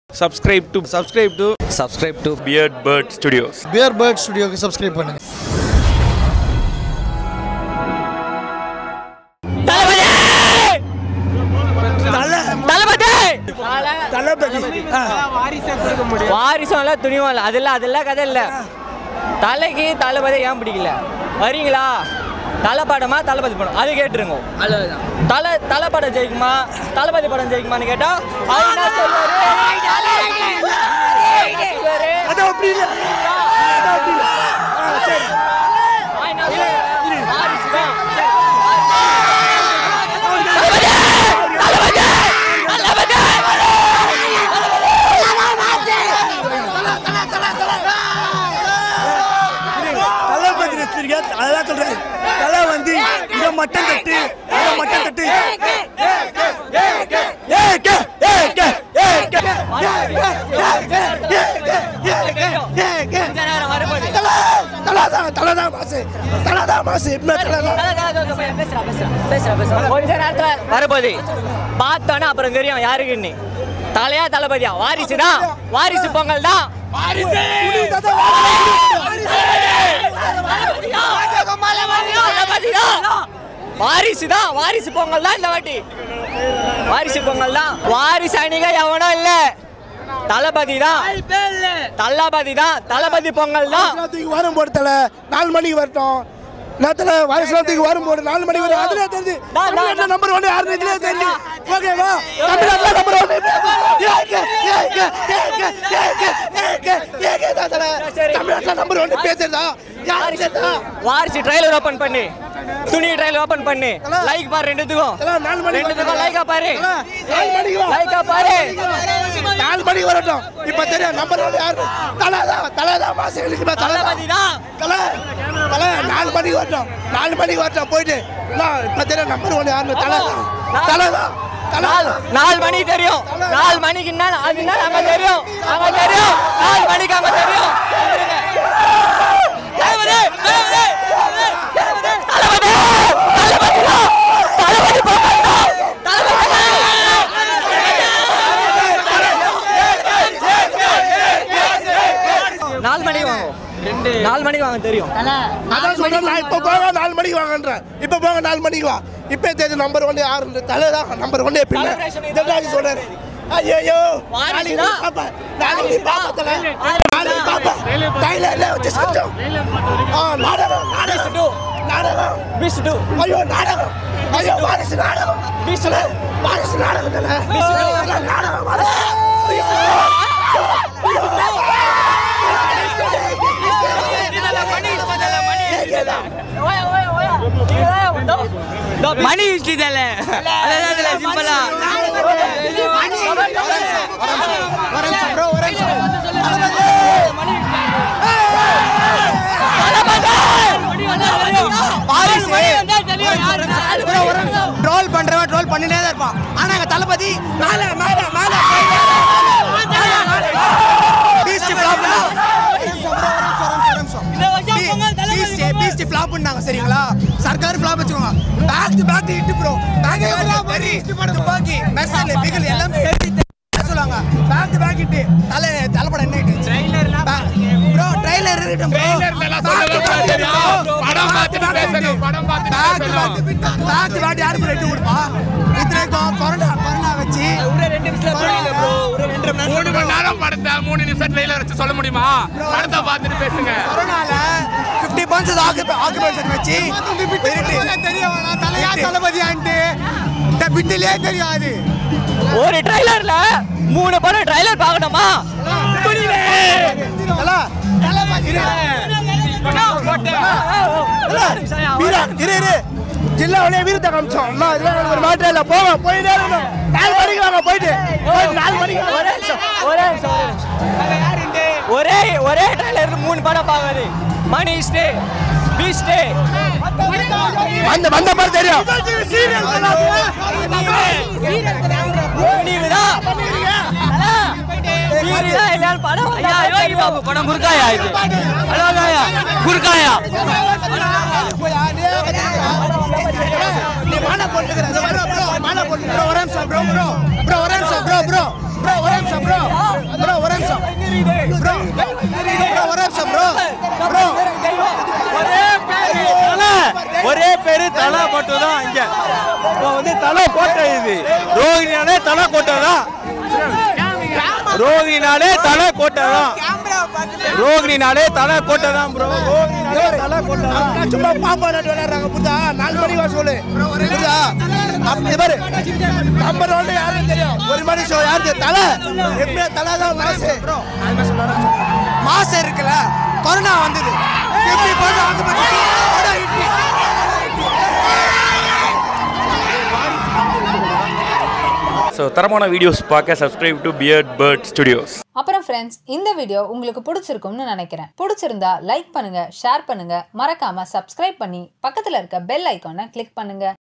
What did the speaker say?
subscribe to subscribe to subscribe to Beard Bird Studios. Beard Bird ஸ்டுடியோக்கு subscribe பண்ணுங்க வாரிசும் இல்லை துணிவும் இல்லை அதெல்லாம் அதெல்லாம் கதை இல்லை தலைக்கு தளபதி ஏன் பிடிக்கல வரீங்களா தலை படமா தளபதி படம் அது கேட்டுருங்க தலை தலை படம் ஜெயிக்குமா தளபதி படம் ஜெயிக்குமான்னு கேட்டா அது என்ன சொல்லுவாரு? ஆ, என்ன சொல்லுவாரு? வாரிசுதான். தலை பத்தி வச்சிருக்கியா அதான் சொல்றேன் தலை வந்து இத மட்டன் தட்டு அத மட்டன் தட்டு A K A K A K கொஞ்ச நேரம் வரும்போது. தலதான் தலதான் மாசு தலதான் மாசு இப்ப தலதான் பேசுறா, பேசுறா, பேசுறா, பேசுறா. கொஞ்ச நேரத்துல வரப்போகுது பார்த்தோன்னே அப்புறம் தெரியும் யாருக்குன்னு தலையா தளபதியா வாரிசு தான் வாரிசு பொங்கல் தான் வாரிசு தான் வாரிசு பொங்கல் தான் இந்த வாட்டி வாரிசு பொங்கல் தான் வாரிசு அணிக எவனும் இல்ல தளபதி தான் தளபதி தான் தளபதி பொங்கல் தான் தூக்கி வரும் போடு தலை நாலு மணிக்கு வரட்டும் நேரத்துல வயசுல தூக்கி வரும் போடு நாலு மணிக்கு வரும் அதுல தெரிஞ்சு நான், நான், தமிழ்நாட்டுல நம்பர் ஒன் யாருன்னு இதுல தெரிஞ்சு ஓகேவா தமிழ்நாட்டுல நம்பர் ஒன் தமிழ்நாட்டுல நம்பர் ஒன் பேசுறதா யாரு பேசுறா வாரிசு ட்ரைலர் ஓபன் பண்ணி துணி ட்ரைலர் ஓபன் பண்ணி லைக் பாரு ரெண்டுத்துக்கும் எல்லாம் நாலு மணிக்கு ரெண்டுத்துக்கும் லைக்கா பாரு நாலு மணிக்கு வா. லைக்கா பாரு நாலு மணிக்கு வரட்டும் இப்ப தெரியும் நம்பர் ஒன் யாரு தலைதான் தலைதான் மாசம் எனக்கு தலைதான் தளபதி தான் தலை தலை நாலு மணிக்கு வரட்டும் நாலு மணிக்கு வரட்டும் போயிட்டு நான் இப்ப தெரியும் நம்பர் ஒன் யாருன்னு தலை தலை தான் தலை நாலு நாலு மணிக்கு தெரியும் நாலு மணிக்கு என்ன அது என்ன அங்க தெரியும் அங்க தெரியும் நாலு மணிக்கு அங்க தெரியும் தளபதி, தளபதி, தளபதி, தளபதி, தளபதி தான், தளபதி பொங்கல் தான், தளபதி தான். நாலு மணிக்கு வாங்க நாலு மணிக்கு வாங்க தெரியும் அதான் சொல்றேன் நான் இப்ப போங்க நாலு மணிக்கு வாங்கன்றேன் இப்ப போங்க நாலு மணிக்கு வா இப்ப தெரியும் நம்பர் ஒன் யாருன்னு தலை தான் நம்பர் ஒன்னே பின்ன Celebration இதெல்லாம் சொல்றேன் ஐயோ வாரிசு நாளைக்கு தான். பாப்பா நாளைக்கு பாப்பா தலை நாளைக்கு பாப்பா டைலர்ல வச்சு சத்தம் ஆ நாடகம் நாடகம் நாடகம் பீஸ் டூ ஐயோ நாடகம் ஐயோ வாரிசு நாடகம் பீஸ் வாரிசு நாடகம் தானே நாடகம் மணி ஹிஸ்டரி தானே அதான் இதுல சிம்பிளா ட்ரோல் பண்றவன் ட்ரோல் பண்ணினே தான் இருப்பான் ஆனா எங்க தளபதி மேல மேல மேல பீஸ்ட் ஃபிளாப் பீஸ்ட் ஃபிளாப் பண்ணாங்க சரிங்களா சர்க்கார் ஃபிளாப் வச்சுக்கோங்க back to back hit bro back very Thuppakki Mersal Bigil எல்லாமே எழுதி சொல்லுவாங்க பேக் டு பேக் ஹிட் தலை தலைப்படம் என்ன ஹிட் ட்ரைலர்லாம் ப்ரோ ட்ரைலர் இருக்கட்டும் படம் பார்த்துட்டு பேசணும் படம் பார்த்துட்டு பேசணும் பேக் டு பேக் யாருக்கு ரெட்டு கொடுப்பா இத்தனைக்கும் கொரோனா கொரோனா வச்சு மூணு மணி நேரம் படத்தை மூணு நிமிஷம் ட்ரெயிலர் வச்சு சொல்ல முடியுமா படத்தை பார்த்துட்டு பேசுங்க கொரோனால 50 பர்சன்ட் ஆக்குபேஷன் வச்சு தெரியும் தலையா தளபதியான்ட்டு இந்த பிட்டிலே தெரியாது ஒரு ட்ரைலர்ல மூணு படம் ட்ரைலர் பார்க்கணுமா வீரா இரு இரு ஜில்லாவிலே வீரத்தை காமிச்சோம் அம்மா இதெல்லாம் ஒரு மாற்றம் இல்லை போங்க போயிட்டே இருக்கணும் நாலு மணிக்கு வாங்க போயிட்டு போயிட்டு நாலு மணிக்கு வாங்க. ஒரே நிமிஷம், ஒரே நிமிஷம், ஒரே நிமிஷம். ஒரே ஒரே ட்ரைலர் மூணு படம் பார்க்காது மணி ஸ்டே பீஸ்டே வந்த வந்த மாதிரி தெரியும் படம் ஐயா யோகி பாபு படம் குறுக்காயா இது ஹலோ காயா குறுக்காயா நீ மாலை போட்டுக்கிற ப்ரோ ப்ரோ மாலை போட்டு ப்ரோ ஒரே நிமிஷம் ப்ரோ ப்ரோ ப்ரோ ஒரே நிமிஷம் ப்ரோ ப்ரோ ப்ரோ ஒரே நிமிஷம் ப்ரோ மட்டும் தான் இங்க இப்போ வந்து தலை கோட்டை இது ரோகிணினாலே தலை கோட்டை தான் ரோகிணினாலே தலை கோட்டை தான் ரோகிணினாலே தலை கோட்டை தான் ப்ரோ ரோகிணினாலே தலை கோட்டை தான் சும்மா பாப்பா விளையாட்டு விளையாடுறாங்க புரியுதா நாலு மணிக்கு வர சொல்லு புரியுதா அப்படி பாரு நம்ம ரோல்ல யாரும் தெரியும் ஒரு மணி ஷோ யாரு தெரியும்? தலை எப்படியா தலை தான் மாசு மாசு இருக்குல்ல கொரோனா வந்தது எப்படி போட்டு வந்து பாத்தீங்க? அட இட்லி. ஸோ தரமான வீடியோஸ் பார்க்க subscribe to Beard Bird Studios அப்புறம் ஃப்ரெண்ட்ஸ் இந்த வீடியோ உங்களுக்கு பிடிச்சிருக்கும்னு நினைக்கிறேன் பிடிச்சிருந்தா லைக் பண்ணுங்க ஷேர் பண்ணுங்க மறக்காம சப்ஸ்கிரைப் பண்ணி பக்கத்துல இருக்க பெல் ஐக்கானை கிளிக் பண்ணுங்க